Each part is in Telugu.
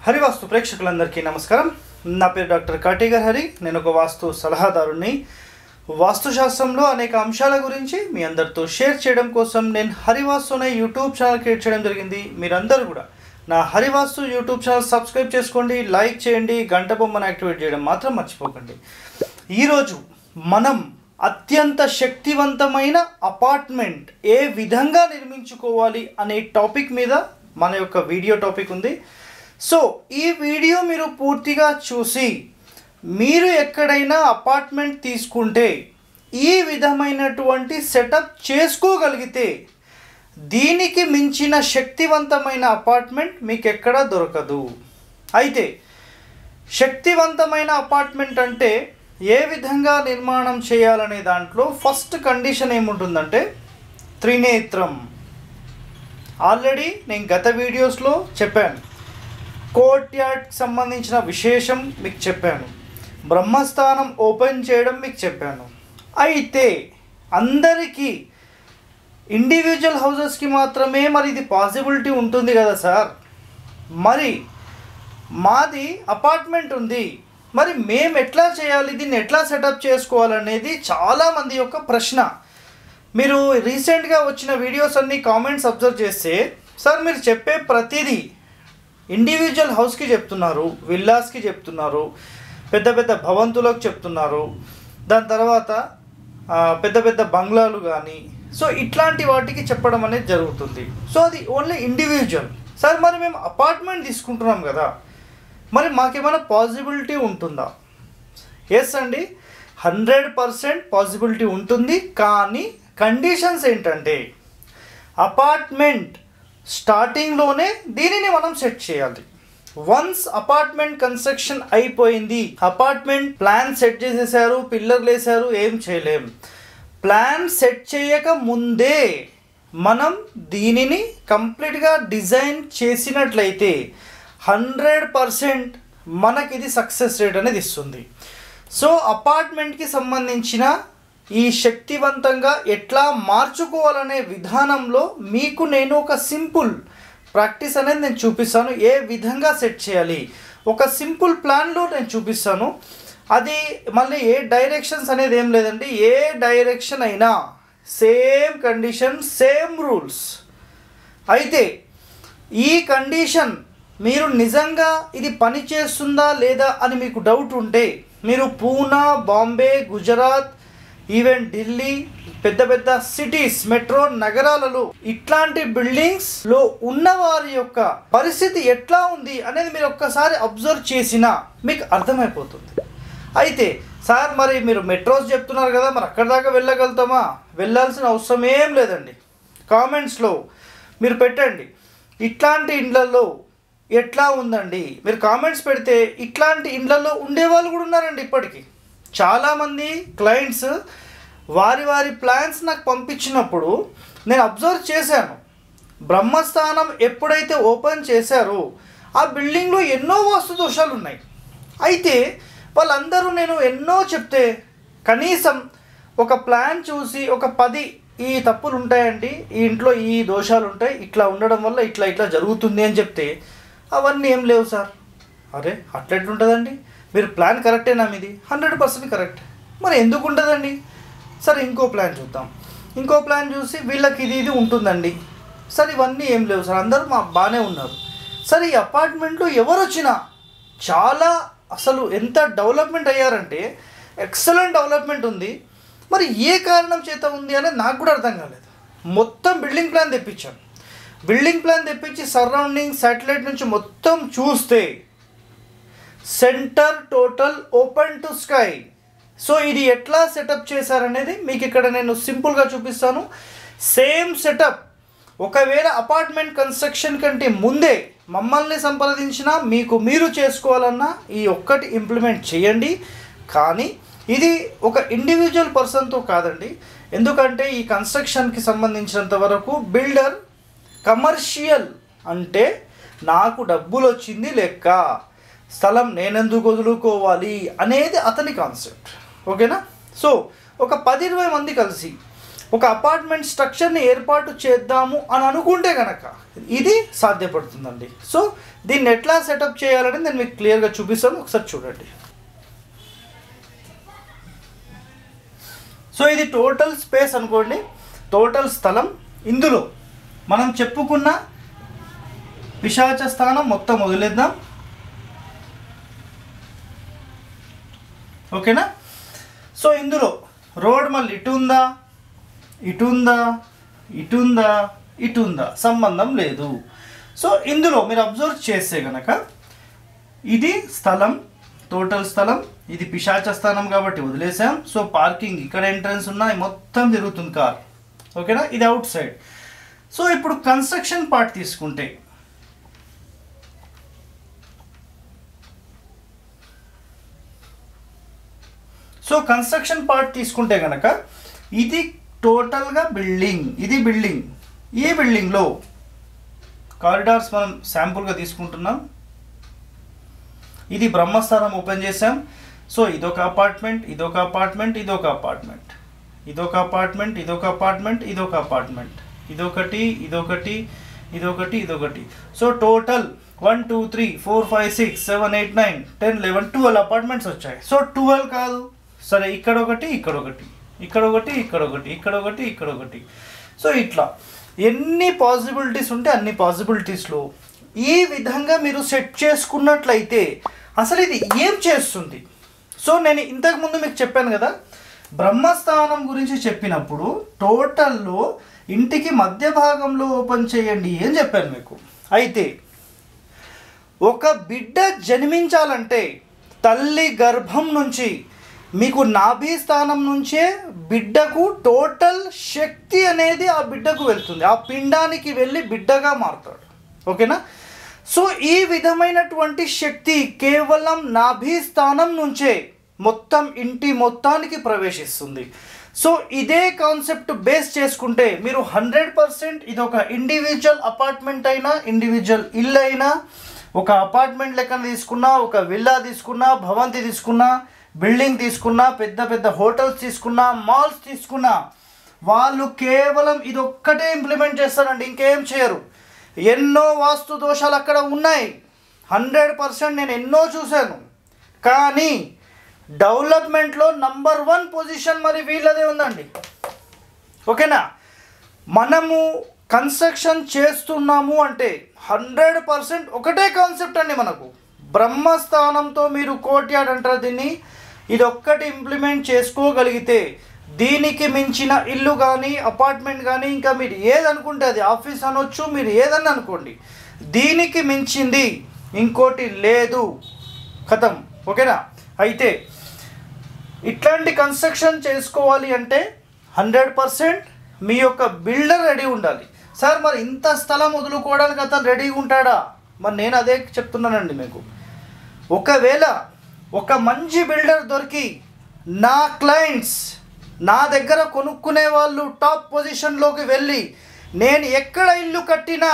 హరివాస్తు ప్రేక్షకులందరికీ నమస్కారం నా పేరు డాక్టర్ కాటేగర్ హరి నేను ఒక వాస్తు సలహాదారుని వాస్తుశాస్త్రంలో అనేక అంశాల గురించి మీ అందరితో షేర్ చేయడం కోసం నేను హరివాస్తు అనే యూట్యూబ్ ఛానల్ క్రియేట్ చేయడం జరిగింది మీరందరూ కూడా నా హరివాస్తు యూట్యూబ్ ఛానల్ సబ్స్క్రైబ్ చేసుకోండి లైక్ చేయండి గంట బొమ్మను యాక్టివేట్ చేయడం మాత్రం మర్చిపోకండి ఈరోజు మనం అత్యంత శక్తివంతమైన అపార్ట్మెంట్ ఏ విధంగా నిర్మించుకోవాలి అనే టాపిక్ మీద మన యొక్క వీడియో టాపిక్ ఉంది సో ఈ వీడియో మీరు పూర్తిగా చూసి మీరు ఎక్కడైనా అపార్ట్మెంట్ తీసుకుంటే ఈ విధమైనటువంటి సెటప్ చేసుకోగలిగితే దీనికి మించిన శక్తివంతమైన అపార్ట్మెంట్ మీకు ఎక్కడా దొరకదు అయితే శక్తివంతమైన అపార్ట్మెంట్ అంటే ఏ విధంగా నిర్మాణం చేయాలనే దాంట్లో ఫస్ట్ కండిషన్ ఏముంటుందంటే త్రినేత్రం ఆల్రెడీ నేను గత వీడియోస్లో చెప్పాను కోర్ట్ యార్డ్కి సంబంధించిన విశేషం మీకు చెప్పాను బ్రహ్మస్థానం ఓపెన్ చేయడం మీకు చెప్పాను అయితే అందరికీ ఇండివిజువల్ హౌసెస్కి మాత్రమే మరి ఇది పాసిబిలిటీ ఉంటుంది కదా సార్ మరి మాది అపార్ట్మెంట్ ఉంది మరి మేము ఎట్లా చేయాలి దీన్ని ఎట్లా సెటప్ చేసుకోవాలనేది చాలామంది యొక్క ప్రశ్న మీరు రీసెంట్గా వచ్చిన వీడియోస్ అన్ని కామెంట్స్ అబ్జర్వ్ చేస్తే సార్ మీరు చెప్పే ప్రతిదీ ఇండివిజువల్ హౌస్కి చెప్తున్నారు విల్లాస్కి చెప్తున్నారు పెద్ద పెద్ద భవంతులకు చెప్తున్నారు దాని తర్వాత ఆ, పెద్ద పెద్ద బంగ్లాలు కానీ సో ఇట్లాంటి వాటికి చెప్పడం అనేది జరుగుతుంది సో అది ఓన్లీ ఇండివిజువల్ సార్ మరి మేము అపార్ట్మెంట్ తీసుకుంటున్నాం కదా మరి మాకేమైనా పాసిబిలిటీ ఉంటుందా ఎస్ అండి హండ్రెడ్ పర్సెంట్ పాసిబిలిటీ ఉంటుంది కానీ కండిషన్స్ ఏంటంటే అపార్ట్మెంట్ స్టార్టింగ్లోనే దీనిని మనం సెట్ చేయాలి వన్స్ అపార్ట్మెంట్ కన్స్ట్రక్షన్ అయిపోయింది అపార్ట్మెంట్ ప్లాన్ సెట్ చేసేసారు పిల్లర్లు వేసారు ఏం చేయలేం ప్లాన్ సెట్ చేయక ముందే మనం దీనిని కంప్లీట్గా డిజైన్ చేసినట్లయితే హండ్రెడ్ పర్సెంట్ మనకి ఇది సక్సెస్ రేట్ అనేది ఇస్తుంది సో అపార్ట్మెంట్కి సంబంధించిన ఈ శక్తివంతంగా ఎట్లా మార్చుకోవాలనే విధానంలో మీకు నేను ఒక సింపుల్ ప్రాక్టీస్ అనేది నేను చూపిస్తాను ఏ విధంగా సెట్ చేయాలి ఒక సింపుల్ ప్లాన్లో నేను చూపిస్తాను అది మళ్ళీ ఏ డైరెక్షన్స్ అనేది ఏం లేదండి ఏ డైరెక్షన్ అయినా సేమ్ కండిషన్ సేమ్ రూల్స్ అయితే ఈ కండిషన్ మీరు నిజంగా ఇది పని చేస్తుందా లేదా అని మీకు డౌట్ ఉంటే మీరు పూనా బాంబే గుజరాత్ ఈవెన్ ఢిల్లీ పెద్ద పెద్ద సిటీస్ మెట్రో నగరాలలో ఇట్లాంటి బిల్డింగ్స్ లో ఉన్న వారి యొక్క పరిస్థితి ఎట్లా ఉంది అనేది మీరు ఒక్కసారి అబ్జర్వ్ చేసినా మీకు అర్థమైపోతుంది అయితే సార్ మరి మీరు మెట్రోస్ చెప్తున్నారు కదా మరి అక్కడి దాకా వెళ్ళగలుగుతామా వెళ్ళాల్సిన అవసరం ఏం లేదండి కామెంట్స్లో మీరు పెట్టండి ఇట్లాంటి ఇండ్లలో ఎట్లా ఉందండి మీరు కామెంట్స్ పెడితే ఇట్లాంటి ఇండ్లలో ఉండేవాళ్ళు కూడా ఉన్నారండి ఇప్పటికీ చాలామంది క్లయింట్స్ వారి వారి ప్లాన్స్ నాకు పంపించినప్పుడు నేను అబ్జర్వ్ చేశాను బ్రహ్మస్థానం ఎప్పుడైతే ఓపెన్ చేశారో ఆ బిల్డింగ్లో ఎన్నో వాస్తు దోషాలు ఉన్నాయి అయితే వాళ్ళందరూ నేను ఎన్నో చెప్తే కనీసం ఒక ప్లాన్ చూసి ఒక పది ఈ తప్పులు ఉంటాయండి ఈ ఇంట్లో ఈ దోషాలు ఉంటాయి ఇట్లా ఉండడం వల్ల ఇట్లా ఇట్లా జరుగుతుంది అని చెప్తే అవన్నీ ఏం లేవు సార్ అరే అట్లా ఎట్లుంటుందండి మీరు ప్లాన్ కరెక్టేనా మీది హండ్రెడ్ పర్సెంట్ కరెక్ట్ మరి ఎందుకు ఉంటుందండి సరే ఇంకో ప్లాన్ చూద్దాం ఇంకో ప్లాన్ చూసి వీళ్ళకి ఇది ఇది ఉంటుందండి సరే ఇవన్నీ ఏం లేవు సార్ అందరూ మా బాగానే ఉన్నారు సరే ఈ అపార్ట్మెంట్లో ఎవరు వచ్చినా చాలా అసలు ఎంత డెవలప్మెంట్ అయ్యారంటే ఎక్సలెంట్ డెవలప్మెంట్ ఉంది మరి ఏ కారణం చేత ఉంది అనేది నాకు కూడా అర్థం కాలేదు మొత్తం బిల్డింగ్ ప్లాన్ తెప్పించాను బిల్డింగ్ ప్లాన్ తెప్పించి సరౌండింగ్ శాటిలైట్ నుంచి మొత్తం చూస్తే centre total open to sky so ఇది ఎట్లా సెటప్ చేశారనేది మీకు ఇక్కడ నేను సింపుల్గా చూపిస్తాను సేమ్ సెటప్ ఒకవేళ అపార్ట్మెంట్ కన్స్ట్రక్షన్ కంటే ముందే మమ్మల్ని సంప్రదించిన మీకు మీరు చేసుకోవాలన్నా ఈ ఒక్కటి ఇంప్లిమెంట్ చేయండి కానీ ఇది ఒక ఇండివిజువల్ పర్సన్తో కాదండి ఎందుకంటే ఈ కన్స్ట్రక్షన్కి సంబంధించినంత వరకు బిల్డర్ కమర్షియల్ అంటే నాకు డబ్బులు వచ్చింది లెక్క స్థలం నేనెందుకు వదులుకోవాలి అనేది అతని కాన్సెప్ట్ ఓకేనా సో ఒక పది ఇరవై మంది కలిసి ఒక అపార్ట్మెంట్ స్ట్రక్చర్ని ఏర్పాటు చేద్దాము అని అనుకుంటే కనుక ఇది సాధ్యపడుతుందండి సో దీన్ని ఎట్లా సెటప్ చేయాలని నేను మీకు క్లియర్గా చూపిస్తాను ఒకసారి చూడండి సో ఇది టోటల్ స్పేస్ అనుకోండి టోటల్ స్థలం ఇందులో మనం చెప్పుకున్న పిశాచ స్థానం మొత్తం వదిలేద్దాం ఓకేనా సో ఇందులో రోడ్ మళ్ళీ ఇటు ఉందా ఇటు ఉందా ఇటు ఉందా ఇటు ఉందా సంబంధం లేదు సో ఇందులో మీరు అబ్జర్వ్ చేస్తే గనక ఇది స్థలం టోటల్ స్థలం ఇది పిశాచ స్థానం కాబట్టి వదిలేసాం సో పార్కింగ్ ఇక్కడ ఎంట్రన్స్ ఉన్నాయి మొత్తం తిరుగుతుంది కార్ ఓకేనా ఇది అవుట్ సైడ్ సో ఇప్పుడు కన్స్ట్రక్షన్ పార్ట్ తీసుకుంటే సో కన్స్ట్రక్షన్ పార్ట్ తీసుకుంటే కనుక ఇది టోటల్గా బిల్డింగ్ ఇది బిల్డింగ్ ఈ బిల్డింగ్లో కారిడార్స్ మనం శాంపుల్గా తీసుకుంటున్నాం ఇది బ్రహ్మస్థానం ఓపెన్ చేసాం సో ఇదొక అపార్ట్మెంట్ ఇదొక అపార్ట్మెంట్ ఇదొక అపార్ట్మెంట్ ఇదొక అపార్ట్మెంట్ ఇదొక అపార్ట్మెంట్ ఇదొక అపార్ట్మెంట్ ఇదొకటి ఇదొకటి ఇదొకటి ఇదొకటి so total one two three four five six seven eight nine ten eleven twelve apartments వచ్చాయి సో ట్వెల్వ్ కాదు సరే ఇక్కడ ఒకటి ఇక్కడ ఒకటి ఇక్కడ ఒకటి ఇక్కడ ఒకటి ఇక్కడ ఒకటి ఇక్కడ ఒకటి సో ఇట్లా ఎన్ని పాసిబిలిటీస్ ఉంటే అన్ని పాసిబిలిటీస్లో ఈ విధంగా మీరు సెట్ చేసుకున్నట్లయితే అసలు ఇది ఏం చేస్తుంది సో నేను ఇంతకుముందు మీకు చెప్పాను కదా బ్రహ్మస్థానం గురించి చెప్పినప్పుడు టోటల్లో ఇంటికి మధ్య భాగంలో ఓపెన్ చేయండి అని చెప్పాను మీకు అయితే ఒక బిడ్డ జన్మించాలంటే తల్లి గర్భం నుంచి మీకు నాభి స్థానం నుంచే బిడ్డకు టోటల్ శక్తి అనేది ఆ బిడ్డకు వెళ్తుంది ఆ పిండానికి వెళ్ళి బిడ్డగా మారుతాడు ఓకేనా సో ఈ విధమైనటువంటి శక్తి కేవలం నాభి స్థానం నుంచే మొత్తం ఇంటి మొత్తానికి ప్రవేశిస్తుంది సో ఇదే కాన్సెప్ట్ బేస్ చేసుకుంటే మీరు హండ్రెడ్ పర్సెంట్ ఇది ఒక ఇండివిజువల్ అపార్ట్మెంట్ అయినా ఇండివిజువల్ ఇల్లు అయినా ఒక అపార్ట్మెంట్ లెక్కన తీసుకున్నా ఒక విల్లా తీసుకున్నా భవంతి తీసుకున్నా బిల్డింగ్ తీసుకున్నా పెద్ద పెద్ద హోటల్స్ తీసుకున్నా మాల్స్ తీసుకున్నా వాళ్ళు కేవలం ఇది ఒక్కటే ఇంప్లిమెంట్ చేస్తారండి ఇంకేం చేయరు ఎన్నో వాస్తు దోషాలు అక్కడ ఉన్నాయి హండ్రెడ్ పర్సెంట్ నేను ఎన్నో చూశాను కానీ డెవలప్మెంట్లో నంబర్ వన్ పొజిషన్ మరి వీళ్ళదే ఉందండి ఓకేనా మనము కన్స్ట్రక్షన్ చేస్తున్నాము అంటే హండ్రెడ్ పర్సెంట్ ఒకటే కాన్సెప్ట్ అండి మనకు బ్రహ్మస్థానంతో మీరు కోట్యాడ్ అంటారు దీన్ని ఇది ఒక్కటి ఇంప్లిమెంట్ చేసుకోగలిగితే దీనికి మించిన ఇల్లు కానీ అపార్ట్మెంట్ కానీ ఇంకా మీరు ఏదనుకుంటే అది ఆఫీస్ అనొచ్చు మీరు ఏదన్నా అనుకోండి దీనికి మించింది ఇంకోటి లేదు కథం ఓకేనా అయితే ఇట్లాంటి కన్స్ట్రక్షన్ చేసుకోవాలి అంటే హండ్రెడ్ పర్సెంట్ మీ యొక్క బిల్డర్ రెడీ ఉండాలి సార్ మరి ఇంత స్థలం వదులుకోవడానికి అతను రెడీగా ఉంటాడా మరి నేను అదే చెప్తున్నానండి మీకు ఒకవేళ ఒక మంచి బిల్డర్ దొరికి నా క్లయింట్స్ నా దగ్గర కొనుక్కునే వాళ్ళు టాప్ పొజిషన్లోకి వెళ్ళి నేను ఎక్కడ ఇల్లు కట్టినా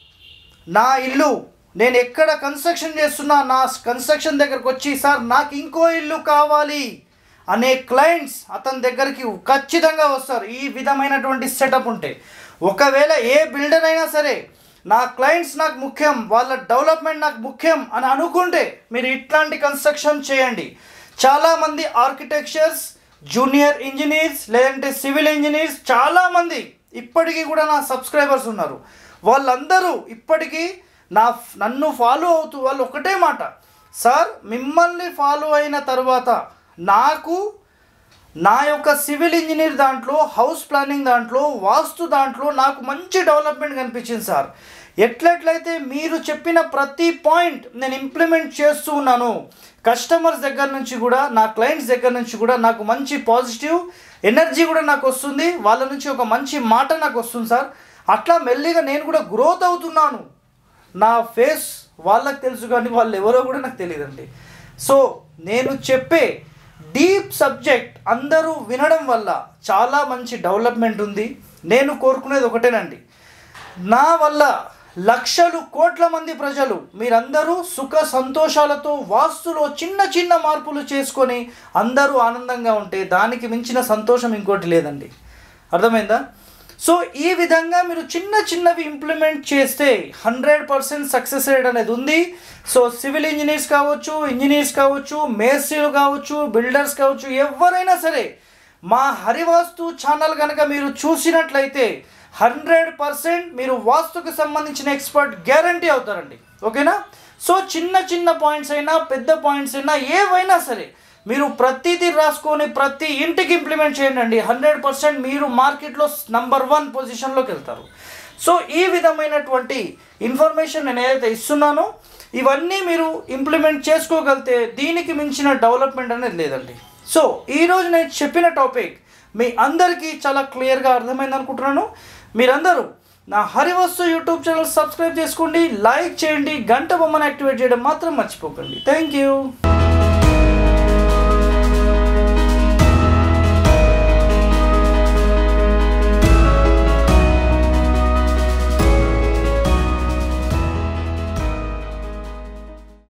నా ఇల్లు నేను ఎక్కడ కన్స్ట్రక్షన్ చేస్తున్నా నా కన్స్ట్రక్షన్ దగ్గరకు వచ్చి సార్ నాకు ఇంకో ఇల్లు కావాలి అనే క్లయింట్స్ అతని దగ్గరికి ఖచ్చితంగా వస్తారు ఈ విధమైనటువంటి సెటప్ ఉంటే ఒకవేళ ఏ బిల్డర్ అయినా సరే నా క్లయింట్స్ నాకు ముఖ్యం వాళ్ళ డెవలప్మెంట్ నాకు ముఖ్యం అని అనుకుంటే మీరు ఇట్లాంటి కన్స్ట్రక్షన్ చేయండి చాలామంది ఆర్కిటెక్చర్స్ జూనియర్ ఇంజనీర్స్ లేదంటే సివిల్ ఇంజనీర్స్ చాలామంది ఇప్పటికీ కూడా నా సబ్స్క్రైబర్స్ ఉన్నారు వాళ్ళందరూ ఇప్పటికీ నా నన్ను ఫాలో అవుతూ వాళ్ళు ఒకటే మాట సార్ మిమ్మల్ని ఫాలో అయిన తర్వాత నాకు నా యొక్క సివిల్ ఇంజనీర్ దాంట్లో హౌస్ ప్లానింగ్ దాంట్లో వాస్తు దాంట్లో నాకు మంచి డెవలప్మెంట్ కనిపించింది సార్ ఎట్లెట్లయితే మీరు చెప్పిన ప్రతి పాయింట్ నేను ఇంప్లిమెంట్ చేస్తూ ఉన్నాను కస్టమర్స్ దగ్గర నుంచి కూడా నా క్లయింట్స్ దగ్గర నుంచి కూడా నాకు మంచి పాజిటివ్ ఎనర్జీ కూడా నాకు వస్తుంది వాళ్ళ నుంచి ఒక మంచి మాట నాకు వస్తుంది సార్ అట్లా మెల్లిగా నేను కూడా గ్రోత్ అవుతున్నాను నా ఫేస్ వాళ్ళకి తెలుసు కానీ వాళ్ళు ఎవరో కూడా నాకు తెలియదండి సో నేను చెప్పే డీప్ సబ్జెక్ట్ అందరూ వినడం వల్ల చాలా మంచి డెవలప్మెంట్ ఉంది నేను కోరుకునేది ఒకటేనండి నా వల్ల లక్షలు కోట్ల మంది ప్రజలు మీరందరూ సుఖ సంతోషాలతో వాస్తులో చిన్న చిన్న మార్పులు చేసుకొని అందరూ ఆనందంగా ఉంటే దానికి మించిన సంతోషం ఇంకోటి లేదండి అర్థమైందా సో ఈ విధంగా మీరు చిన్న చిన్నవి ఇంప్లిమెంట్ చేస్తే హండ్రెడ్ పర్సెంట్ సక్సెస్ రేట్ అనేది ఉంది సో సివిల్ ఇంజనీర్స్ కావచ్చు ఇంజనీర్స్ కావచ్చు మేస్త్రీలు కావచ్చు బిల్డర్స్ కావచ్చు ఎవరైనా సరే మా హరివాస్తు ఛానల్ కనుక మీరు చూసినట్లయితే హండ్రెడ్ పర్సెంట్ మీరు వాస్తుకు సంబంధించిన ఎక్స్పర్ట్ గ్యారంటీ అవుతారండి ఓకేనా సో చిన్న చిన్న పాయింట్స్ అయినా పెద్ద పాయింట్స్ అయినా ఏవైనా సరే మీరు ప్రతిదీ రాసుకొని ప్రతి ఇంటికి ఇంప్లిమెంట్ చేయండి హండ్రెడ్ పర్సెంట్ మీరు మార్కెట్లో నంబర్ వన్ పొజిషన్లోకి వెళ్తారు సో ఈ విధమైనటువంటి ఇన్ఫర్మేషన్ నేను ఏదైతే ఇస్తున్నానో ఇవన్నీ మీరు ఇంప్లిమెంట్ చేసుకోగలిగితే దీనికి మించిన డెవలప్మెంట్ అనేది లేదండి సో ఈరోజు నేను చెప్పిన టాపిక్ మీ అందరికీ చాలా క్లియర్గా అర్థమైంది అనుకుంటున్నాను మీరందరూ నా హరివస్తు యూట్యూబ్ ఛానల్ సబ్స్క్రైబ్ చేసుకోండి లైక్ చేయండి గంట బొమ్మను యాక్టివేట్ చేయడం మాత్రం మర్చిపోకండి థ్యాంక్ యూ